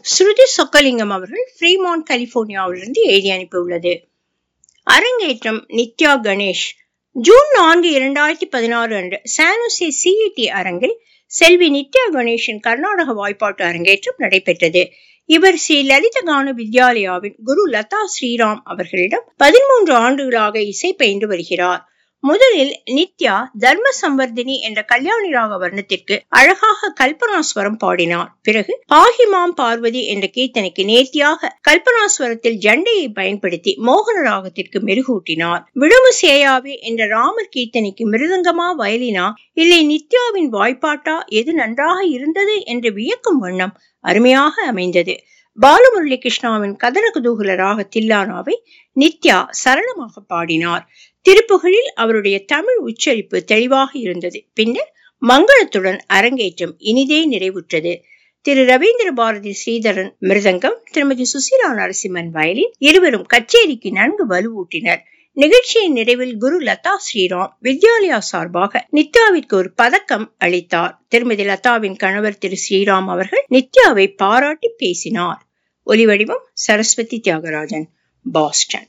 ஸ்ருதி சொக்கலிங்கம் அவர்கள் ஃப்ரீமான் கலிபோர்னியாவிலிருந்து எழுதி அனுப்பியுள்ளது அரங்கேற்றம் நித்யா கணேஷ் ஜூன் நான்கு இரண்டாயிரத்தி பதினாறு அன்று சானுசி சிஇடி அரங்கில் செல்வி நித்யா கணேஷின் கர்நாடக வாய்ப்பாட்டு அரங்கேற்றம் நடைபெற்றது இவர் ஸ்ரீ லலித கான வித்யாலயாவின் குரு லதா ஸ்ரீராம் அவர்களிடம் பதிமூன்று ஆண்டுகளாக இசை பயின்று வருகிறார் முதலில் நித்யா தர்ம சம்வர்தினி என்ற கல்யாணி ராக வர்ணத்திற்கு அழகாக கல்பனாஸ்வரம் பாடினார் பிறகு பாகிமாம் பார்வதி என்ற கீர்த்தனைக்கு நேர்த்தியாக கல்பனாஸ்வரத்தில் ஜண்டையை பயன்படுத்தி மோகன ராகத்திற்கு மெருகூட்டினார் விடுமு சேயாவே என்ற ராமர் கீர்த்தனைக்கு மிருதங்கமா வயலினா இல்லை நித்யாவின் வாய்ப்பாட்டா எது நன்றாக இருந்தது என்று வியக்கும் வண்ணம் அருமையாக அமைந்தது பாலமுரளி கிருஷ்ணாவின் கதன குதூகல ராக தில்லானாவை நித்யா சரளமாக பாடினார் திருப்புகளில் அவருடைய தமிழ் உச்சரிப்பு தெளிவாக இருந்தது பின்னர் மங்களத்துடன் அரங்கேற்றம் இனிதே நிறைவுற்றது திரு ரவீந்திர பாரதி ஸ்ரீதரன் மிருதங்கம் திருமதி சுசீலா நரசிம்மன் வயலின் இருவரும் கச்சேரிக்கு நன்கு வலுவூட்டினர் நிகழ்ச்சியின் நிறைவில் குரு லதா ஸ்ரீராம் வித்யாலயா சார்பாக நித்யாவிற்கு ஒரு பதக்கம் அளித்தார் திருமதி லதாவின் கணவர் திரு ஸ்ரீராம் அவர்கள் நித்யாவை பாராட்டி பேசினார் ஒலிவடிவம் சரஸ்வதி தியாகராஜன் பாஸ்டன்